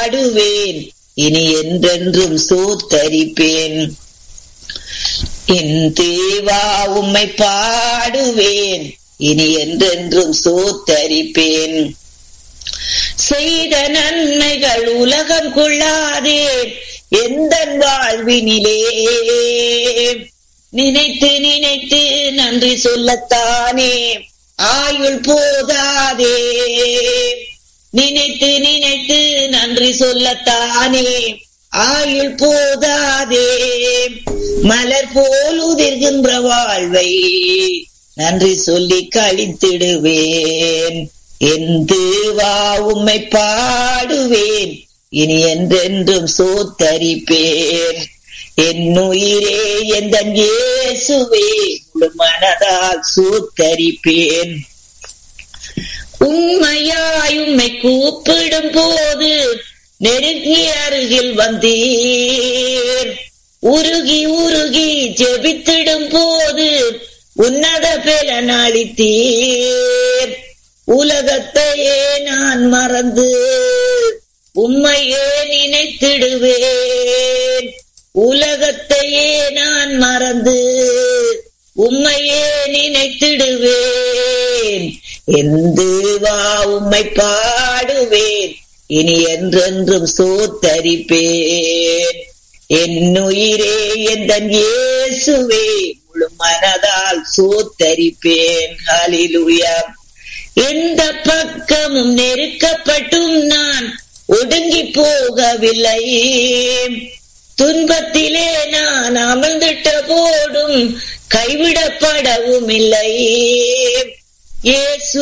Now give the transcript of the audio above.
பாடுவேன் இனி என்றென்றும் சோத்தரிப்பேன் என் தேவா உம்மை பாடுவேன் இனி என்றென்றும் சோத்தரிப்பேன் செய்த நன்மைகள் உலகம் கொள்ளாதே எந்த வாழ்வினிலே நினைத்து நினைத்து நன்றி சொல்லத்தானே ஆயுள் போதாதே நினைத்து நினைத்து நன்றி சொல்லத்தானே ஆயுள் போதாதே மலர் போல் உதிர்கின்ற வாழ்வை நன்றி சொல்லி கழித்திடுவேன் என் தேவா உம்மை பாடுவேன் இனி என்றென்றும் சோத்தரிப்பேன் என் உயிரே எந்த இயேசுவே முழு மனதால் சோத்தரிப்பேன் உண்மையாய் உம்மை கூப்பிடும் போது நெருங்கி அருகில் வந்தீர் உருகி உருகி ஜெபித்திடும் போது உன்னத பலன் அளித்தீர் உலகத்தையே நான் மறந்து உம்மையே நினைத்திடுவேன் உலகத்தையே நான் மறந்து உம்மையே நினைத்திடுவேன் எந்துவா உம்மை பாடுவேன் இனி என்றென்றும் சோத்தரிப்பேன் என் உயிரே எந்த இயேசுவே முழு மனதால் சோத்தரிப்பேன் ஹலிலுயா எந்த பக்கமும் நெருக்கப்பட்டும் நான் ஒடுங்கி போகவில்லை துன்பத்திலே நான் அமர்ந்திட்ட போடும் கைவிடப்படவும் இல்லை இயேசு